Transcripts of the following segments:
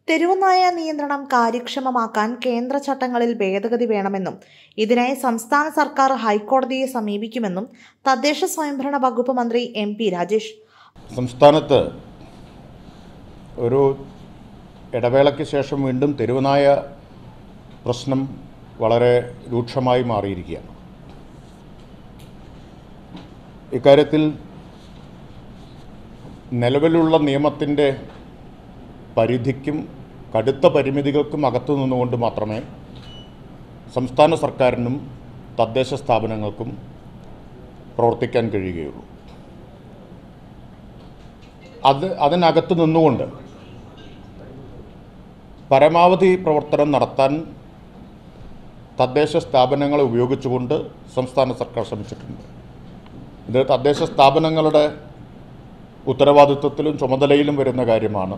തെരുവുനായ നിയന്ത്രണം കാര്യക്ഷമമാക്കാൻ കേന്ദ്ര ചട്ടങ്ങളിൽ ഭേദഗതി വേണമെന്നും ഇതിനായി സംസ്ഥാന സർക്കാർ ഹൈക്കോടതിയെ സമീപിക്കുമെന്നും തദ്ദേശ സ്വയംഭരണ വകുപ്പ് മന്ത്രി എം പി രാജേഷ് സംസ്ഥാനത്ത് ഒരു ഇടവേളയ്ക്ക് ശേഷം വീണ്ടും തെരുവുനായ പ്രശ്നം വളരെ രൂക്ഷമായി മാറിയിരിക്കുകയാണ് ഇക്കാര്യത്തിൽ നിലവിലുള്ള നിയമത്തിൻ്റെ പരിധിക്കും കടുത്ത പരിമിതികൾക്കും അകത്തു നിന്നുകൊണ്ട് മാത്രമേ സംസ്ഥാന സർക്കാരിനും തദ്ദേശ സ്ഥാപനങ്ങൾക്കും പ്രവർത്തിക്കാൻ കഴിയുകയുള്ളൂ അത് അതിനകത്ത് നിന്നുകൊണ്ട് പരമാവധി പ്രവർത്തനം നടത്താൻ തദ്ദേശ സ്ഥാപനങ്ങളെ ഉപയോഗിച്ചുകൊണ്ട് സംസ്ഥാന സർക്കാർ ശ്രമിച്ചിട്ടുണ്ട് ഇത് തദ്ദേശ സ്ഥാപനങ്ങളുടെ ഉത്തരവാദിത്വത്തിലും ചുമതലയിലും വരുന്ന കാര്യമാണ്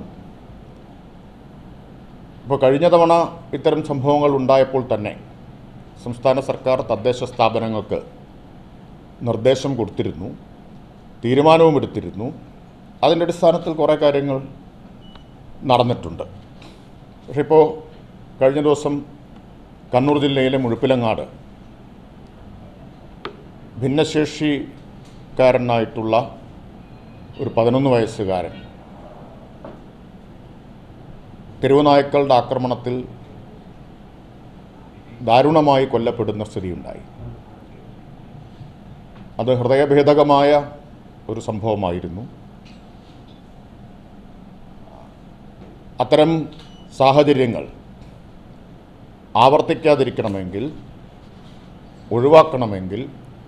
ഇപ്പോൾ കഴിഞ്ഞ തവണ ഇത്തരം സംഭവങ്ങൾ ഉണ്ടായപ്പോൾ തന്നെ സംസ്ഥാന സർക്കാർ തദ്ദേശ സ്ഥാപനങ്ങൾക്ക് നിർദ്ദേശം കൊടുത്തിരുന്നു തീരുമാനവും എടുത്തിരുന്നു അതിൻ്റെ അടിസ്ഥാനത്തിൽ കുറേ കാര്യങ്ങൾ നടന്നിട്ടുണ്ട് പക്ഷെ ഇപ്പോൾ കഴിഞ്ഞ ദിവസം കണ്ണൂർ ജില്ലയിലെ മുഴുപ്പിലങ്ങാട് ഭിന്നശേഷിക്കാരനായിട്ടുള്ള ഒരു പതിനൊന്ന് വയസ്സുകാരൻ തെരുവുനായ്ക്കളുടെ ആക്രമണത്തിൽ ദാരുണമായി കൊല്ലപ്പെടുന്ന സ്ഥിതിയുണ്ടായി അത് ഹൃദയഭേദകമായ ഒരു സംഭവമായിരുന്നു അത്തരം സാഹചര്യങ്ങൾ ആവർത്തിക്കാതിരിക്കണമെങ്കിൽ ഒഴിവാക്കണമെങ്കിൽ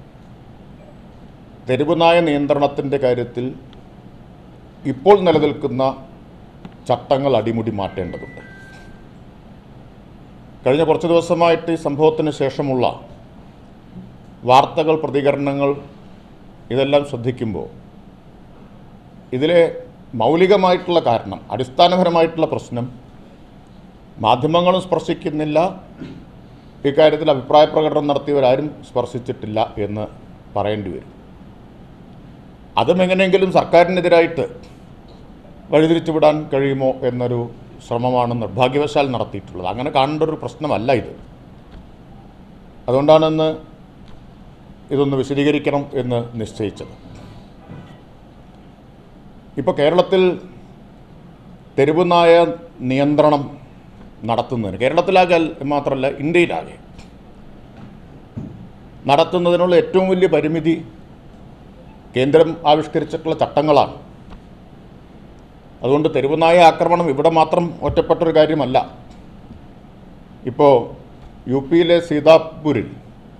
തെരുവുനായ നിയന്ത്രണത്തിൻ്റെ കാര്യത്തിൽ ഇപ്പോൾ നിലനിൽക്കുന്ന ചട്ടങ്ങൾ അടിമുടി മാറ്റേണ്ടതുണ്ട് കഴിഞ്ഞ കുറച്ച് ദിവസമായിട്ട് ഈ സംഭവത്തിന് ശേഷമുള്ള വാർത്തകൾ പ്രതികരണങ്ങൾ ഇതെല്ലാം ശ്രദ്ധിക്കുമ്പോൾ ഇതിലെ മൗലികമായിട്ടുള്ള കാരണം അടിസ്ഥാനപരമായിട്ടുള്ള പ്രശ്നം മാധ്യമങ്ങളും സ്പർശിക്കുന്നില്ല ഇക്കാര്യത്തിൽ അഭിപ്രായ പ്രകടനം നടത്തിയവരാരും സ്പർശിച്ചിട്ടില്ല എന്ന് പറയേണ്ടി വരും അതും എങ്ങനെയെങ്കിലും സർക്കാരിനെതിരായിട്ട് വഴിതിരിച്ചു വിടാൻ കഴിയുമോ എന്നൊരു ശ്രമമാണ് നിർഭാഗ്യവശാൽ നടത്തിയിട്ടുള്ളത് അങ്ങനെ കാണേണ്ട ഒരു പ്രശ്നമല്ല ഇത് അതുകൊണ്ടാണെന്ന് ഇതൊന്ന് വിശദീകരിക്കണം എന്ന് നിശ്ചയിച്ചത് ഇപ്പോൾ കേരളത്തിൽ തെരുവുനായ നിയന്ത്രണം നടത്തുന്നതിന് കേരളത്തിലാകെ മാത്രമല്ല ഇന്ത്യയിലാകെ നടത്തുന്നതിനുള്ള ഏറ്റവും വലിയ പരിമിതി കേന്ദ്രം ആവിഷ്കരിച്ചിട്ടുള്ള ചട്ടങ്ങളാണ് അതുകൊണ്ട് തെരുവുനായ ആക്രമണം ഇവിടെ മാത്രം ഒറ്റപ്പെട്ടൊരു കാര്യമല്ല ഇപ്പോൾ യു പിയിലെ സീതാപൂരിൽ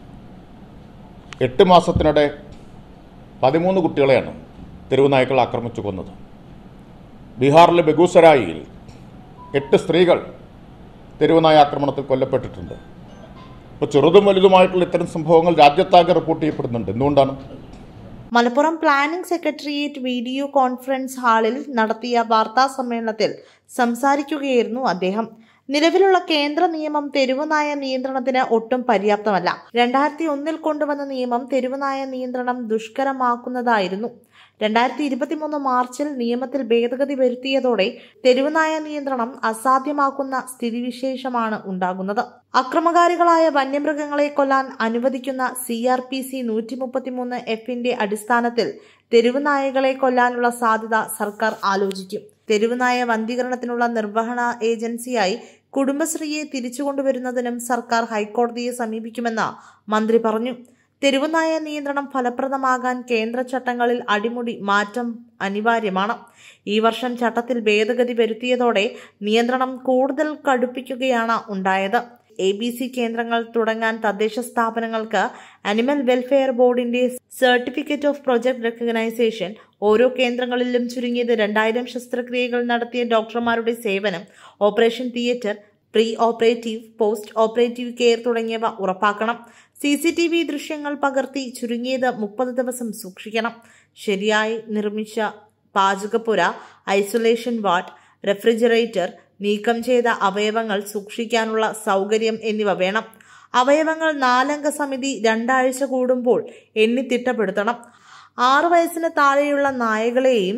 എട്ട് മാസത്തിനിടെ പതിമൂന്ന് കുട്ടികളെയാണ് തെരുവുനായ്ക്കൾ ആക്രമിച്ചു കൊന്നത് ബീഹാറിലെ ബെഗൂസരായിയിൽ എട്ട് സ്ത്രീകൾ തെരുവുനായ ആക്രമണത്തിൽ കൊല്ലപ്പെട്ടിട്ടുണ്ട് ഇപ്പോൾ ചെറുതും വലുതുമായിട്ടുള്ള ഇത്തരം സംഭവങ്ങൾ രാജ്യത്താകെ റിപ്പോർട്ട് ചെയ്യപ്പെടുന്നുണ്ട് എന്തുകൊണ്ടാണ് Malappuram planning secretariat video conference ഹാളിൽ നടത്തിയ വാർത്താ സമ്മേളനത്തിൽ സംസാരിക്കുകയായിരുന്നു അദ്ദേഹം നിലവിലുള്ള കേന്ദ്ര നിയമം തെരുവുനായ നിയന്ത്രണത്തിന് ഒട്ടും പര്യാപ്തമല്ല രണ്ടായിരത്തി ഒന്നിൽ കൊണ്ടുവന്ന നിയമം തെരുവുനായ നിയന്ത്രണം ദുഷ്കരമാക്കുന്നതായിരുന്നു രണ്ടായിരത്തി ഇരുപത്തിമൂന്ന് മാർച്ചിൽ നിയമത്തിൽ ഭേദഗതി വരുത്തിയതോടെ തെരുവുനായ നിയന്ത്രണം അസാധ്യമാക്കുന്ന സ്ഥിതിവിശേഷമാണ് ഉണ്ടാകുന്നത് അക്രമകാരികളായ വന്യമൃഗങ്ങളെ കൊല്ലാൻ അനുവദിക്കുന്ന സി ആർ പി സി നൂറ്റി മുപ്പത്തിമൂന്ന് എഫിന്റെ അടിസ്ഥാനത്തിൽ തെരുവുനായകളെ കൊല്ലാനുള്ള സാധ്യത സർക്കാർ ആലോചിക്കും തെരുവുനായ വന്ധീകരണത്തിനുള്ള നിർവഹണ ഏജൻസിയായി കുടുംബശ്രീയെ തിരിച്ചുകൊണ്ടുവരുന്നതിനും സർക്കാർ ഹൈക്കോടതിയെ സമീപിക്കുമെന്ന് മന്ത്രി പറഞ്ഞു തെരുവുനായ നിയന്ത്രണം ഫലപ്രദമാകാൻ കേന്ദ്ര ചട്ടങ്ങളിൽ അടിമുടി മാറ്റം അനിവാര്യമാണ് ഈ വർഷം ചട്ടത്തിൽ ഭേദഗതി വരുത്തിയതോടെ നിയന്ത്രണം കൂടുതൽ കടുപ്പിക്കുകയാണ് ഉണ്ടായത് എ ബി സി കേന്ദ്രങ്ങൾ തുടങ്ങാൻ തദ്ദേശ സ്ഥാപനങ്ങൾക്ക് അനിമൽ വെൽഫെയർ ബോർഡിന്റെ സർട്ടിഫിക്കറ്റ് ഓഫ് പ്രൊജക്ട് റെക്കഗ്നൈസേഷൻ ഓരോ കേന്ദ്രങ്ങളിലും ചുരുങ്ങിയത് രണ്ടായിരം ശസ്ത്രക്രിയകൾ നടത്തിയ ഡോക്ടർമാരുടെ സേവനം operation theatre pre operative post operative care തുടങ്ങിയവ ഉറപ്പാക്കണം സി സി ടി വി ദൃശ്യങ്ങൾ പകർത്തി ചുരുങ്ങിയത് മുപ്പത് ദിവസം സൂക്ഷിക്കണം ശരിയായി നിർമ്മിച്ച പാചകപ്പുര ഐസൊലേഷൻ വാർഡ് റെഫ്രിജറേറ്റർ നീക്കം ചെയ്ത അവയവങ്ങൾ സൂക്ഷിക്കാനുള്ള സൗകര്യം എന്നിവ വേണം അവയവങ്ങൾ നാലംഗ സമിതി രണ്ടാഴ്ച കൂടുമ്പോൾ എണ്ണി തിട്ടപ്പെടുത്തണം ആറു വയസ്സിന് താഴെയുള്ള നായകളെയും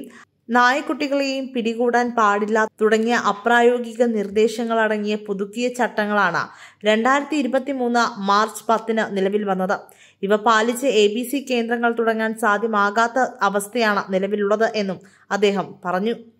നായക്കുട്ടികളെയും പിടികൂടാൻ പാടില്ല തുടങ്ങിയ അപ്രായോഗിക നിർദ്ദേശങ്ങളടങ്ങിയ പുതുക്കിയ ചട്ടങ്ങളാണ് രണ്ടായിരത്തി ഇരുപത്തി മൂന്ന് മാർച്ച് പത്തിന് നിലവിൽ വന്നത് ഇവ പാലിച്ച് എ ബി സി കേന്ദ്രങ്ങൾ തുടങ്ങാൻ സാധ്യമാകാത്ത അവസ്ഥയാണ് നിലവിലുള്ളത് എന്നും അദ്ദേഹം പറഞ്ഞു